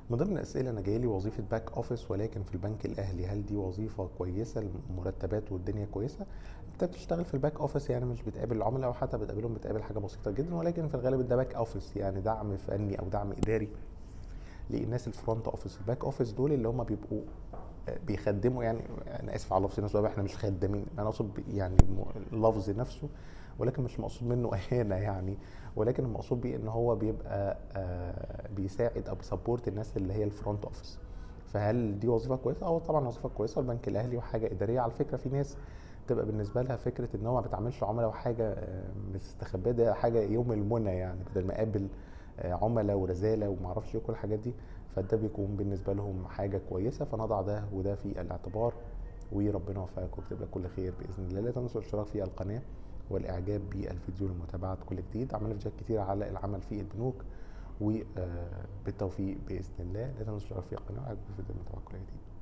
من ضمن الاسئله انا جاي لي وظيفه باك اوفيس ولكن في البنك الاهلي هل دي وظيفه كويسه المرتبات والدنيا كويسه انت بتشتغل في الباك اوفيس يعني مش بتقابل العملاء او حتى بتقابلهم بتقابل حاجه بسيطه جدا ولكن في الغالب ده باك اوفيس يعني دعم فني او دعم اداري للناس الفرونت اوفيس الباك اوفيس دول اللي هم بيبقوا بيخدموا يعني انا اسف على اللفظ نفسه احنا مش خدامين انا اقصد يعني اللفظ نفسه ولكن مش مقصود منه اهانه يعني ولكن المقصود بيه ان هو بيبقى آه، بيساعد او بيسبورت الناس اللي هي الفرونت اوفيس فهل دي وظيفه كويسه؟ اه طبعا وظيفه كويسه البنك الاهلي وحاجه اداريه على فكره في ناس تبقى بالنسبه لها فكره ان هو ما بيتعاملش عملاء وحاجه آه، مستخبيه ده حاجه يوم المنى يعني بدل ما اقابل آه، عملاء ورزاله وما اعرفش ايه كل الحاجات دي فده بيكون بالنسبه لهم حاجه كويسه فنضع ده وده في الاعتبار وربنا يوفقك ويكتب لك كل خير باذن الله لا تنسوا الاشتراك في القناه والاعجاب بالفيديو لمتابعه كل جديد عملنا فيديوهات كتير على العمل في البنوك وبالتوفيق باذن الله لا تنسوا الاشتراك في القناه واعجبكم الفيديو لمتابعه كل جديد